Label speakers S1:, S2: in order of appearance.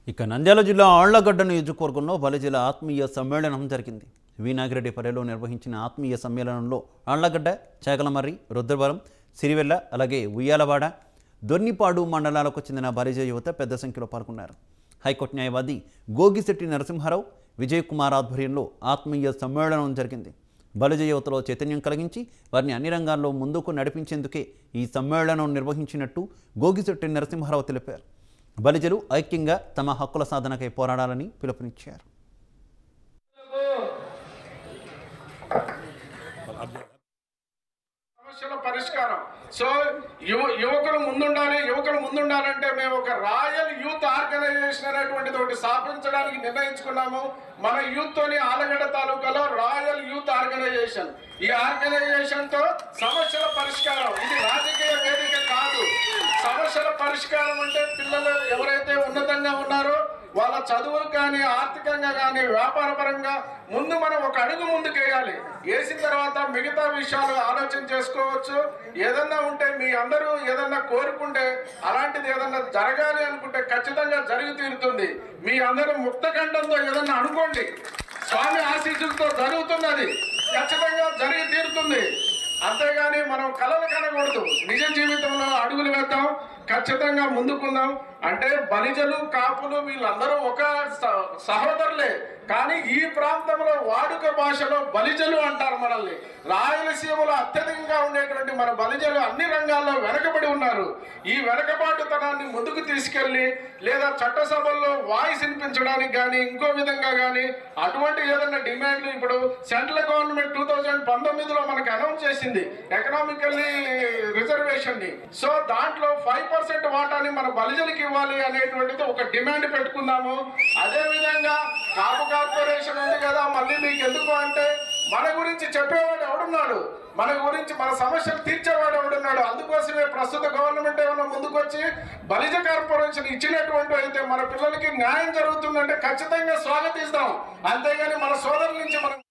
S1: ఇక నంద్యాల జిల్లా ఆళ్లగడ్డ నియోజకవర్గంలో బలిజల ఆత్మీయ సమ్మేళనం జరిగింది వీనాగిరెడ్డి పల్లెలో నిర్వహించిన ఆత్మీయ సమ్మేళనంలో ఆళ్లగడ్డ చేగలమర్రి రుద్రవరం సిరివెల్ల అలాగే ఉయ్యాలవాడ దొర్నిపాడు మండలాలకు చెందిన బలిజ యువత పెద్ద సంఖ్యలో పాల్గొన్నారు హైకోర్టు న్యాయవాది గోగిశెట్టి నరసింహారావు విజయ్ కుమార్ ఆధ్వర్యంలో ఆత్మీయ సమ్మేళనం జరిగింది బలిజ యువతలో చైతన్యం కలిగించి వారిని అన్ని రంగాల్లో ముందుకు నడిపించేందుకే ఈ సమ్మేళనం నిర్వహించినట్టు గోగిశెట్టి నరసింహారావు తెలిపారు బలిజలు ఐక్యంగా తమ హక్కుల సాధనకై పోరాడాలని పిలుపునిచ్చారు
S2: సమస్యల పరిష్కారం సో యువ యువకులు ముందుండాలి యువకులు ముందుండాలంటే మేము ఒక రాయల్ యూత్ ఆర్గనైజేషన్ అనేటువంటిది ఒకటి స్థాపించడానికి నిర్ణయించుకున్నాము మన యూత్ తోని ఆలగడ్డ తాలూకాలో రాయల్ యూత్ ఆర్గనైజేషన్ ఈ ఆర్గనైజేషన్ తో సమస్యల పరిష్కారం ఇది రాజకీయ వేదిక కాదు సమస్యల పరిష్కారం అంటే పిల్లలు ఎవరైతే ఉన్నతంగా ఉన్నారో వాళ్ళ చదువులు కానీ ఆర్థికంగా కానీ వ్యాపార పరంగా ముందు మనం ఒక అడుగు ముందుకు వేయాలి వేసిన తర్వాత మిగతా విషయాలు ఆలోచన చేసుకోవచ్చు ఏదన్నా ఉంటే మీ అందరూ ఏదన్నా కోరుకుంటే అలాంటిది ఏదన్నా జరగాలి అనుకుంటే ఖచ్చితంగా జరిగి తీరుతుంది మీ అందరూ ముక్తఖండంతో ఏదన్నా అనుకోండి స్వామి ఆశీస్సులతో జరుగుతున్నది ఖచ్చితంగా జరిగి తీరుతుంది అంతేగాని మనం కలలు కనకూడదు నిజ జీవితంలో అడుగులు వేద్దాం ఖచ్చితంగా ముందుకుందాం అంటే బలిజలు కాపులు వీళ్ళందరూ ఒక స- సహోదరులే కానీ ఈ ప్రాంతంలో వాడుక భాషలో బలిజలు అంటారు మనల్ని రాయలసీమలో అత్యధికంగా ఉండేటువంటి మన బలిజలు అన్ని రంగాల్లో వెనకబడి ఉన్నారు ఈ వెనకబాటుతనాన్ని ముందుకు తీసుకెళ్లి లేదా చట్టసభల్లో వాయిస్ వినిపించడానికి కానీ ఇంకో విధంగా కానీ అటువంటి ఏదైనా డిమాండ్లు ఇప్పుడు సెంట్రల్ గవర్నమెంట్ టూ థౌజండ్ పంతొమ్మిదిలో మనకి అనౌన్స్ చేసింది ఎకనామికల్లీ రిజర్వేషన్ ని సో దాంట్లో ఫైవ్ పర్సెంట్ వాటాని మన బలిజలకి ఇవ్వాలి అనేటువంటిది ఒక డిమాండ్ పెట్టుకుందాము అదే విధంగా కాపు కార్పొరేషన్ ఉంది కదా మళ్ళీ మీకు ఎందుకు అంటే మన గురించి చెప్పేవాడు ఎవడున్నాడు మన గురించి మన సమస్యలు తీర్చేవాడు ఎవడున్నాడు అందుకోసమే ప్రస్తుత గవర్నమెంట్ ఏమైనా ముందుకొచ్చి బలిజ కార్పొరేషన్ ఇచ్చినటువంటి అయితే మన పిల్లలకి న్యాయం జరుగుతుందంటే ఖచ్చితంగా స్వాగతిస్తాం అంతేగాని మన సోదరుల నుంచి మనం